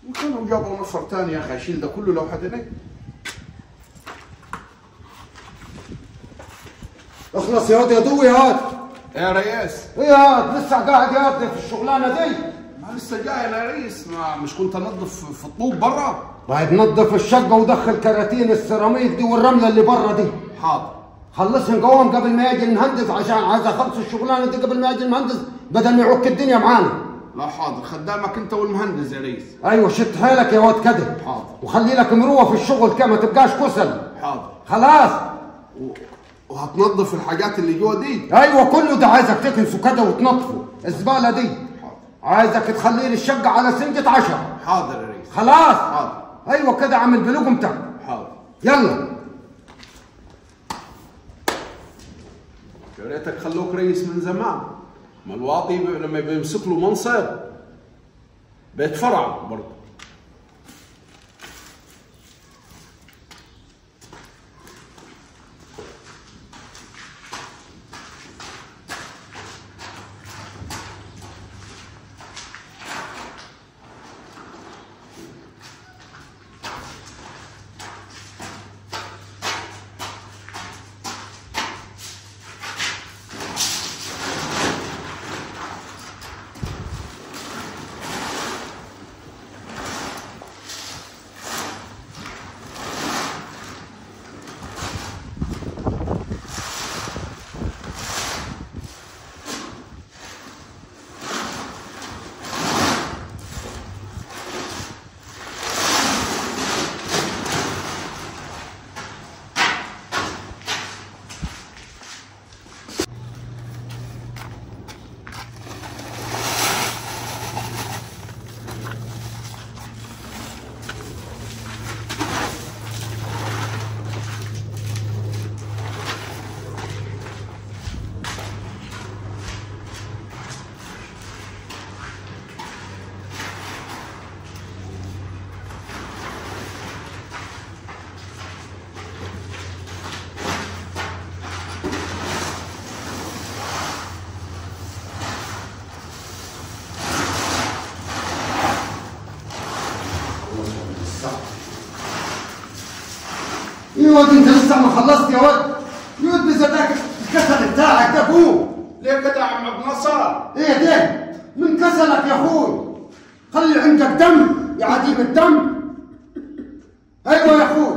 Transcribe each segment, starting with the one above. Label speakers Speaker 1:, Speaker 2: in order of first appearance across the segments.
Speaker 1: وكانوا جابوا نفر ثاني يا اخي اشيل ده كله لو حد هناك
Speaker 2: اخلص يا واد يا دوي يا واد
Speaker 1: يا ريس
Speaker 2: ايه يا واد لسه قاعد يا واد في الشغلانه دي
Speaker 1: ما لسه جاي يا ريس ما مش كنت انظف في الطوب برا
Speaker 2: طيب نظف الشقه ودخل كراتين السيراميك دي والرمله اللي برا دي
Speaker 1: حاضر
Speaker 2: خلصهم قوام قبل ما يجي المهندس عشان عايز اخلص الشغلانه دي قبل ما يجي المهندس بدل ما يعك الدنيا معانا
Speaker 1: لا حاضر خدامك انت والمهندس يا ريس
Speaker 2: ايوه شد حيلك يا واد كده
Speaker 1: حاضر.
Speaker 2: وخلي لك مروه في الشغل كده ما تبقاش كسل
Speaker 1: حاضر
Speaker 2: خلاص
Speaker 1: و... وهتنظف الحاجات اللي جوا دي
Speaker 2: ايوه كله ده عايزك تكنسه كده وتنظفه الزباله دي
Speaker 1: حاضر
Speaker 2: عايزك تخلي لي الشقه على سنجة عشرة
Speaker 1: حاضر يا ريس
Speaker 2: خلاص
Speaker 1: حاضر
Speaker 2: ايوه كده عامل بلقمتك
Speaker 1: حاضر
Speaker 2: يلا
Speaker 1: يا ريتك خلوك رئيس من زمان ما الواطي ب- لما بيمسك له منصب بيتفرع برضه
Speaker 2: يا واد انت لسه ما خلصت يا واد يا واد بزداك الكسل بتاعك ده فوق
Speaker 1: ليه كده يا عم عبد الناصر؟
Speaker 2: ايه ده من كسلك يا اخوي خلي عندك دم يا عديم الدم ايوه يا اخوي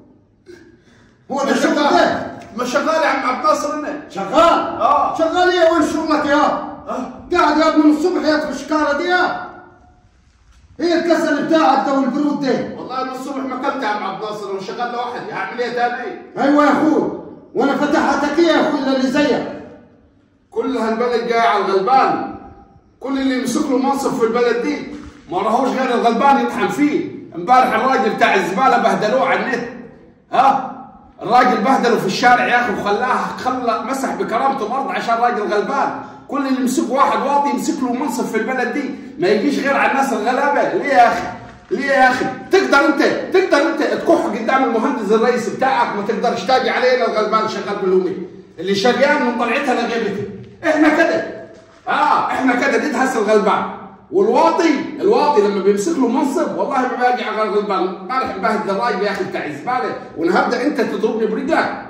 Speaker 2: هو ده الشغل ده
Speaker 1: ما شغال يا عم عبد الناصر هنا
Speaker 2: شغال
Speaker 1: آه.
Speaker 2: شغال ايه وين شغلك يا
Speaker 1: آه.
Speaker 2: قاعد يا من الصبح يا في الشكاره دي يا ايه الكسل بتاعك ده والبرود ده
Speaker 1: والله من الصبح ما اكلت يا عم عبد الناصر وشغال لوحدي هعمل ايه تاني؟
Speaker 2: ايوه يا اخوي وانا فتحتك ايه يا اخوي اللي زيك
Speaker 1: كل هالبلد جاي على الغلبان كل اللي يمسك له منصب في البلد دي ما راهوش غير الغلبان يطحن فيه امبارح الراجل بتاع الزباله بهدلوه على النت ها الراجل بهدله في الشارع يا اخي وخلاه خلى مسح بكرامته مرض عشان راجل غلبان كل اللي يمسك واحد واطي يمسك له منصب في البلد دي ما يجيش غير على الناس الغلابه ليه يا اخي ليه يا اخي تقدر انت تقدر انت تكح قدام المهندس الرئيس بتاعك ما تقدرش تاجي علينا الغلبان شغال باليومي اللي شقيان من طلعتها لغيبته احنا كده اه احنا كده ندهس الغلبان والواطي الواطي لما بيمسك له منصب والله ما باجي على الغلبان امبارح مبهدل الراجل يا اخي بتاع الزباله ونهبدا انت تضربني برجلك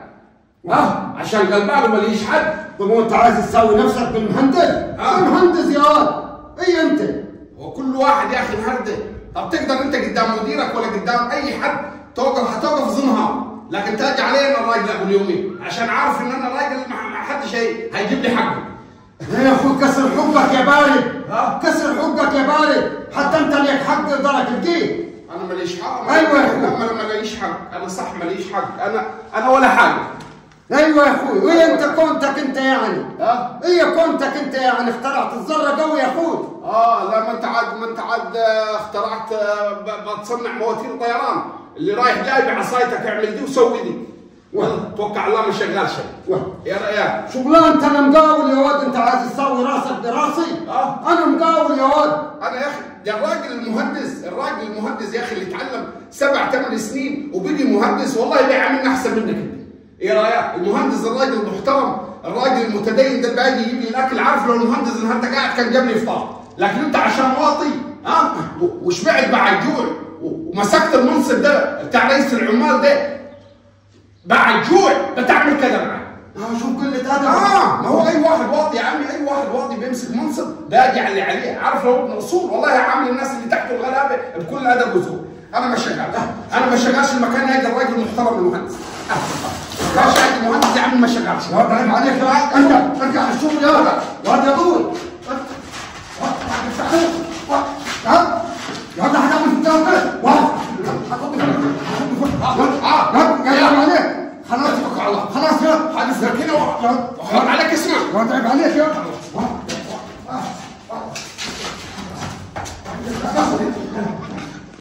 Speaker 1: اه عشان غلبان ماليش حد
Speaker 2: طب وانت عايز تساوي نفسك بالمهندس؟
Speaker 1: آه.
Speaker 2: المهندس يا واد اي انت
Speaker 1: وكل واحد يا اخي مهردة طب تقدر انت قدام مديرك ولا قدام اي حد توقف هتوقف ظنها لكن تاجي علينا الراجل ابو اليومي عشان عارف ان انا راجل ما ما حدش هي- هيجيب لي حقه
Speaker 2: يا اخوي كسر حبك يا بارد
Speaker 1: آه.
Speaker 2: كسر حبك يا بارد حتى انت ليك حق تقدر تلقيه
Speaker 1: انا ماليش حق
Speaker 2: أيوة يا أخوي.
Speaker 1: لا انا ماليش حق انا صح ماليش حق انا انا ولا حاجه
Speaker 2: ايوه يا اخوي وايه انت كونتك انت يعني
Speaker 1: اه
Speaker 2: ايه كونتك انت يعني اخترعت الذره قوي يا اخوي
Speaker 1: اه لا ما انت عاد ما انت عاد آه، اخترعت آه، ب- بتصنع مواتير طيران اللي رايح جاي بعصايتك اعمل دي وسوي دي والله توكل على الله ما شغال شيء
Speaker 2: واه.
Speaker 1: يا ريال
Speaker 2: شغلانة انا مقاول يا واد انت عايز تسوي راسك براسي
Speaker 1: آه.
Speaker 2: انا مقاول يا واد
Speaker 1: انا يا اخي ده الراجل المهندس الراجل المهندس يا اخي اللي اتعلم سبع ثمان سنين وبقي مهندس والله بيعاملنا احسن منك انت ايه رايك المهندس الراجل المحترم الراجل المتدين ده باجي يجيب لي الاكل عارف لو المهندس النهارده قاعد كان جاب لي افطار لكن انت عشان واطي ها و- وشبعت بعد جوع و- ومسكت المنصب ده بتاع رئيس العمال ده بعد جوع بتعمل كده معاه
Speaker 2: اه شوف قلة ادب
Speaker 1: اه ما هو اي واحد واطي يا عمي اي واحد واطي بيمسك منصب باجي على اللي عليه عارف لو ابن اصول والله عامل الناس اللي تحته الغلابه بكل ادب وذوق انا ما شغال انا ما شغالش المكان هيجي الراجل محترم المهندس آه. ماشي يا المهندس يا عمي ما شغالش
Speaker 2: يا ولد عيب عليك يا انت ارجع للشغل يا ولد يا ولد يا طول ها يا ولد هتعمل في التوكل عليك خلاص
Speaker 1: اتفق على الله
Speaker 2: خلاص يا
Speaker 1: حدث كده وحرام عليك اسمع
Speaker 2: يا ولد عيب عليك يا